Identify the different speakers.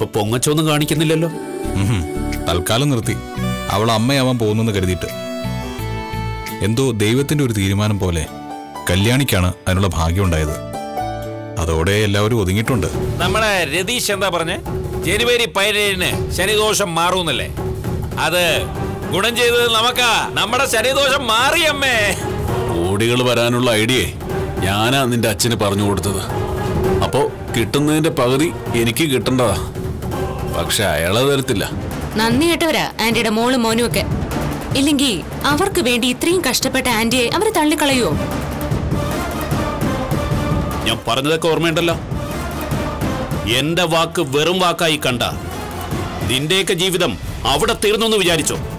Speaker 1: ഇപ്പൊ പൊങ്ങച്ചൊന്നും കാണിക്കുന്നില്ലല്ലോ
Speaker 2: ഉഹും. തൽക്കാലം നിർത്തി അവൾ അമ്മയാവാൻ പോകുന്നെന്ന് കരുതിയിട്ട് എന്തോ ദൈവത്തിന്റെ ഒരു തീരുമാനം പോലെ കല്യാണിക്കാണ് അതിനുള്ള ഭാഗ്യമുണ്ടായത് അതോടെ എല്ലാവരും ഒതുങ്ങിയിട്ടുണ്ട്
Speaker 3: നമ്മളെ രതീഷ് എന്താ പറഞ്ഞേ ജനുവരി പതിനേഴിന് ശനിദോഷം മാറൂന്നല്ലേ അത് ഗുണം ചെയ്തത് നമുക്കാ നമ്മുടെ ശനിദോഷം മാറിയമ്മേ
Speaker 1: കോടികൾ വരാനുള്ള ഐഡിയയെ ഞാനാ നിന്റെ അച്ഛന് പറഞ്ഞു കൊടുത്തത് അപ്പോ കിട്ടുന്നതിന്റെ പകുതി എനിക്ക് കിട്ടേണ്ടതാ പക്ഷെ അയാളെ തരത്തില്ല
Speaker 4: നന്ദി കേട്ടവരാ ആന്റിയുടെ മോളും മോനും ഒക്കെ ഇല്ലെങ്കിൽ അവർക്ക് വേണ്ടി ഇത്രയും കഷ്ടപ്പെട്ട ആന്റിയെ അവര് തള്ളിക്കളയോ
Speaker 1: ഞാൻ പറഞ്ഞതൊക്കെ ഓർമ്മയുണ്ടല്ലോ എന്റെ വാക്ക് വെറും വാക്കായി കണ്ട നിന്റെയൊക്കെ ജീവിതം അവിടെ തീർന്നു എന്ന് വിചാരിച്ചോ